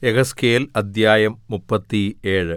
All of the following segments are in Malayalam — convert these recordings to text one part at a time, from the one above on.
യെഹെസ്കേൽ അദ്ധ്യായം മുപ്പത്തിയേഴ്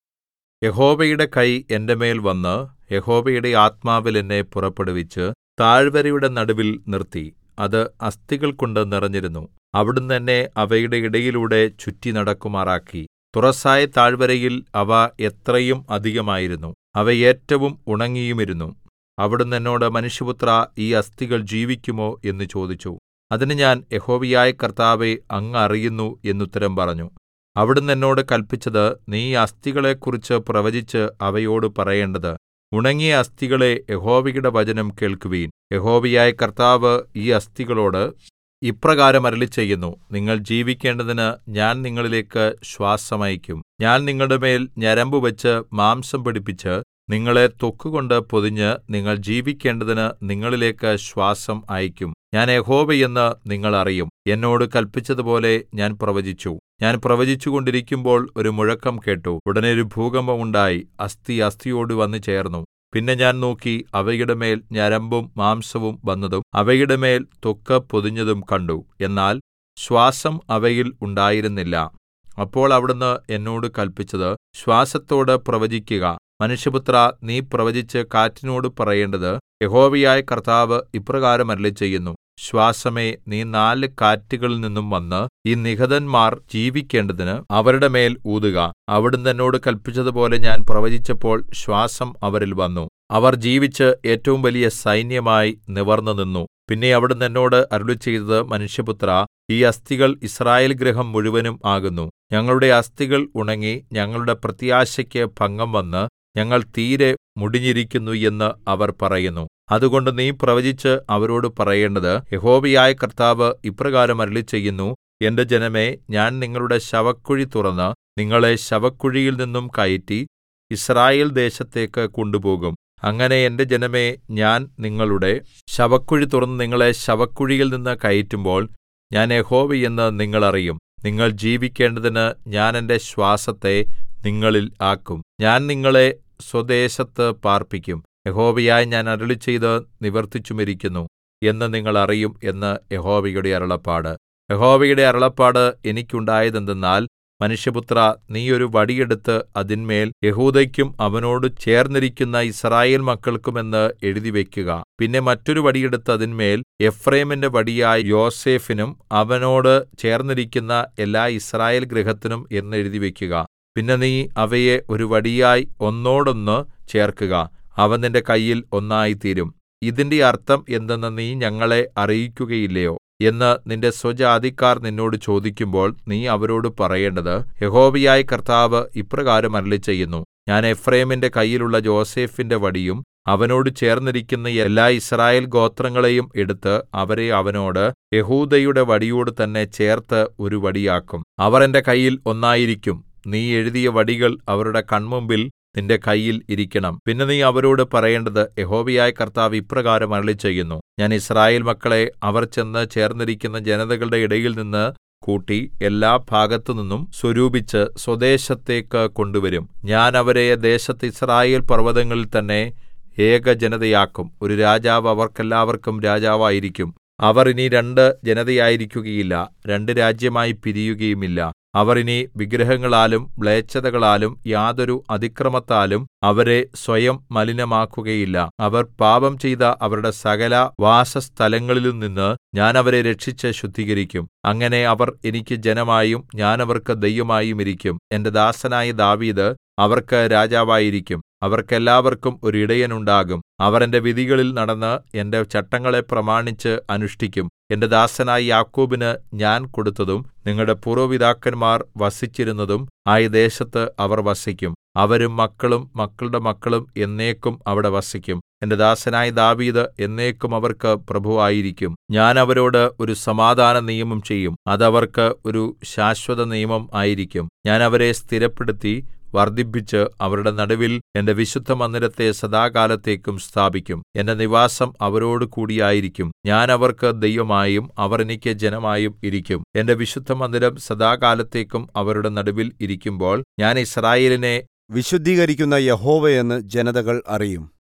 യഹോവയുടെ കൈ എന്റെ മേൽ വന്ന് യഹോവയുടെ ആത്മാവിൽ എന്നെ പുറപ്പെടുവിച്ച് താഴ്വരയുടെ നടുവിൽ നിർത്തി അത് അസ്ഥികൾകൊണ്ട് നിറഞ്ഞിരുന്നു അവിടുന്ന് എന്നെ അവയുടെ ഇടയിലൂടെ ചുറ്റി നടക്കുമാറാക്കി തുറസ്സായ താഴ്വരയിൽ അവ എത്രയും അധികമായിരുന്നു അവ ഏറ്റവും ഉണങ്ങിയുമിരുന്നു അവിടുന്ന് എന്നോട് മനുഷ്യപുത്രാ ഈ അസ്ഥികൾ ജീവിക്കുമോ എന്ന് ചോദിച്ചു അതിന് ഞാൻ യഹോവയായ കർത്താവേ അങ്ങ് അറിയുന്നു എന്നുത്തരം പറഞ്ഞു അവിടുന്ന് എന്നോട് കല്പിച്ചത് നീ ഈ അസ്ഥികളെക്കുറിച്ച് പ്രവചിച്ച് അവയോട് പറയേണ്ടത് ഉണങ്ങിയ അസ്ഥികളേ യഹോവയുടെ വചനം കേൾക്കുവിൻ യഹോവയായ കർത്താവ് ഈ അസ്ഥികളോട് ഇപ്രകാരം അരുളിച്ചെയ്യുന്നു നിങ്ങൾ ജീവിക്കേണ്ടതിന് ഞാൻ നിങ്ങളിലേക്ക് ശ്വാസം അയയ്ക്കും ഞാൻ നിങ്ങളുടെമേൽ ഞരമ്പുവച്ച് മാംസം പിടിപ്പിച്ച് നിങ്ങളെ ത്വക്കുകൊണ്ട് പൊതിഞ്ഞ് നിങ്ങൾ ജീവിക്കേണ്ടതിന് നിങ്ങളിലേക്ക് ശ്വാസം അയയ്ക്കും ഞാൻ യഹോവ എന്ന് നിങ്ങൾ അറിയും എന്നോട് കല്പിച്ചതുപോലെ ഞാൻ പ്രവചിച്ചു ഞാൻ പ്രവചിച്ചുകൊണ്ടിരിക്കുമ്പോൾ ഒരു മുഴക്കം കേട്ടു ഉടനെ ഒരു ഭൂകമ്പം ഉണ്ടായി അസ്ഥി അസ്ഥിയോട് വന്നു ചേർന്നു പിന്നെ ഞാൻ നോക്കി അവയുടെ മേൽ ഞരമ്പും മാംസവും വന്നതും അവയുടെ മേൽ ത്വക്ക് പൊതിഞ്ഞതും കണ്ടു എന്നാൽ ശ്വാസം അവയിൽ ഉണ്ടായിരുന്നില്ല അപ്പോൾ അവിടുന്ന് എന്നോട് കല്പിച്ചത് ശ്വാസത്തോട് പ്രവചിക്കുക മനുഷ്യപുത്രാ നീ പ്രവചിച്ച് കാറ്റിനോട് പറയേണ്ടത് യഹോവയായ കർത്താവ് ഇപ്രകാരം അരുളിച്ചെയ്യുന്നു ശ്വാസമേ നീ നാല് കാറ്റുകളിൽ നിന്നും വന്ന് ഈ നിഹതന്മാർ ജീവിക്കേണ്ടതിന് അവരുടെ മേൽ ഊതുക അവിടുന്ന് എന്നോട് കല്പിച്ചതുപോലെ ഞാൻ പ്രവചിച്ചപ്പോൾ ശ്വാസം അവരിൽ വന്നു അവർ ജീവിച്ച് ഏറ്റവും വലിയ സൈന്യമായി നിവർന്നുനിന്നു പിന്നെ അവിടുന്ന് എന്നോട് അരുളിച്ചെയ്തത് മനുഷ്യപുത്രാ ഈ അസ്ഥികൾ യിസ്രായേൽ ഗൃഹം മുഴുവനും ആകുന്നു ഞങ്ങളുടെ അസ്ഥികൾ ഉണങ്ങി ഞങ്ങളുടെ പ്രത്യാശയ്ക്ക് ഭംഗം വന്ന് ഞങ്ങൾ തീരെ മുടിഞ്ഞിരിക്കുന്നു എന്ന് അവർ പറയുന്നു അതുകൊണ്ട് നീ പ്രവചിച്ച് അവരോട് പറയേണ്ടത് യഹോവയായ കർത്താവ് ഇപ്രകാരം അരുളിച്ചെയ്യുന്നു എന്റെ ജനമേ ഞാൻ നിങ്ങളുടെ ശവക്കുഴി തുറന്ന് നിങ്ങളെ ശവക്കുഴിയിൽ നിന്നും കയറ്റി യിസ്രായേൽ ദേശത്തേക്ക് കൊണ്ടുപോകും അങ്ങനെ എന്റെ ജനമേ ഞാൻ നിങ്ങളുടെ ശവക്കുഴി തുറന്ന് നിങ്ങളെ ശവക്കുഴിയിൽ നിന്ന് കയറ്റുമ്പോൾ ഞാൻ യഹോവ എന്ന് നിങ്ങൾ അറിയും നിങ്ങൾ ജീവിക്കേണ്ടതിന് ഞാൻ എന്റെ ശ്വാസത്തെ നിങ്ങളിൽ ആക്കും ഞാൻ നിങ്ങളെ സ്വദേശത്ത് പാർപ്പിക്കും യഹോവയായ ഞാൻ അരുളിച്ചെയ്ത് നിവർത്തിച്ചുമിരിക്കുന്നു എന്ന് നിങ്ങൾ അറിയും എന്ന് യഹോവയുടെ അരുളപ്പാട് യഹോവയുടെ അരുളപ്പാട് എനിക്കുണ്ടായതെന്തെന്നാൽ മനുഷ്യപുത്രാ നീ ഒരു വടിയെടുത്ത് അതിന്മേൽ യഹൂദയ്ക്കും അവനോട് ചേർന്നിരിക്കുന്ന യിസ്രായേൽ മക്കൾക്കും എന്ന് എഴുതിവെക്കുക പിന്നെ മറ്റൊരു വടിയെടുത്ത് അതിന്മേൽ എഫ്രയീമിന്റെ വടിയായ യോസേഫിനും അവനോട് ചേർന്നിരിക്കുന്ന എല്ലാ യിസ്രായേൽ ഗൃഹത്തിനും എന്ന് എഴുതിവെക്കുക പിന്നെ നീ അവയെ ഒരു വടിയായി ഒന്നോടൊന്ന് ചേർക്കുക അവ നിന്റെ കയ്യിൽ ഒന്നായിത്തീരും ഇതിന്റെ അർത്ഥം എന്തെന്ന് നീ ഞങ്ങളെ അറിയിക്കുകയില്ലയോ എന്ന് നിന്റെ സ്വജാതിക്കാർ നിന്നോട് ചോദിക്കുമ്പോൾ നീ അവരോട് പറയേണ്ടത് യഹോവയായ കർത്താവ് ഇപ്രകാരം അരുളിച്ചെയ്യുന്നു ഞാൻ എഫ്രയീമിന്റെ കയ്യിലുള്ള യോസേഫിന്റെ വടിയും അവനോട് ചേർന്നിരിക്കുന്ന എല്ലാ യിസ്രായേൽ ഗോത്രങ്ങളെയും എടുത്ത് അവരെ അവനോട് യഹൂദയുടെ വടിയോട് തന്നെ ചേർത്ത് ഒരു വടിയാക്കും അവർ എന്റെ കയ്യിൽ ഒന്നായിരിക്കും നീ എഴുതിയ വടികൾ അവരുടെ കൺമുമ്പിൽ നിന്റെ കയ്യിൽ ഇരിക്കണം പിന്നെ നീ അവരോട് പറയേണ്ടത് യഹോവയായ കർത്താവ് ഇപ്രകാരം അരുളിച്ചെയ്യുന്നു ഞാൻ യിസ്രായേൽ മക്കളെ അവർ ചെന്ന് ചേർന്നിരിക്കുന്ന ജനതകളുടെ ഇടയിൽ നിന്ന് കൂട്ടി എല്ലാ ഭാഗത്തുനിന്നും സ്വരൂപിച്ച് സ്വദേശത്തേക്ക് കൊണ്ടുവരും ഞാൻ അവരെ ദേശത്ത് യിസ്രായേൽ പർവ്വതങ്ങളിൽ തന്നെ ഏകജനതയാക്കും ഒരു രാജാവ് അവർക്കെല്ലാവർക്കും രാജാവായിരിക്കും അവർ ഇനി രണ്ട് ജനതയായിരിക്കുകയില്ല രണ്ട് രാജ്യമായി പിരിയുകയുമില്ല അവർ ഇനി വിഗ്രഹങ്ങളാലും മ്ലേച്ഛതകളാലും യാതൊരു അതിക്രമത്താലും അവരെ സ്വയം മലിനമാക്കുകയില്ല അവർ പാപം ചെയ്ത അവരുടെ സകല വാസസ്ഥലങ്ങളിലും നിന്ന് ഞാൻ അവരെ രക്ഷിച്ച് ശുദ്ധീകരിക്കും അങ്ങനെ അവർ എനിക്ക് ജനമായും ഞാൻ അവർക്ക് ദൈവമായും ഇരിക്കും എന്റെ ദാസനായ ദാവീദ് അവർക്ക് രാജാവായിരിക്കും അവർക്കെല്ലാവർക്കും ഒരു ഇടയനുണ്ടാകും അവർ എന്റെ വിധികളിൽ നടന്ന് എന്റെ ചട്ടങ്ങളെ പ്രമാണിച്ച് അനുഷ്ഠിക്കും എന്റെ ദാസനായ യാക്കോബിന് ഞാൻ കൊടുത്തതും നിങ്ങളുടെ പൂർവ്വപിതാക്കന്മാർ വസിച്ചിരുന്നതും ആയ ദേശത്ത് അവർ വസിക്കും അവരും മക്കളും മക്കളുടെ മക്കളും എന്നേക്കും അവിടെ വസിക്കും എന്റെ ദാസനായ ദാവീദ് എന്നേക്കും അവർക്ക് പ്രഭുവായിരിക്കും ഞാൻ അവരോട് ഒരു സമാധാന നിയമം ചെയ്യും അത് അവർക്ക് ഒരു ശാശ്വത നിയമം ആയിരിക്കും ഞാൻ അവരെ സ്ഥിരപ്പെടുത്തി വർദ്ധിപ്പിച്ച് അവരുടെ നടുവിൽ എന്റെ വിശുദ്ധമന്ദിരത്തെ സദാകാലത്തേക്കും സ്ഥാപിക്കും എന്റെ നിവാസം അവരോട് കൂടിയായിരിക്കും ഞാൻ അവർക്ക് ദൈവമായും അവർ എനിക്ക് ജനമായും ഇരിക്കും എന്റെ വിശുദ്ധമന്ദിരം സദാകാലത്തേക്കും അവരുടെ നടുവിൽ ഇരിക്കുമ്പോൾ ഞാൻ യിസ്രായേലിനെ വിശുദ്ധീകരിക്കുന്ന യഹോവയെന്ന് ജനതകൾ അറിയും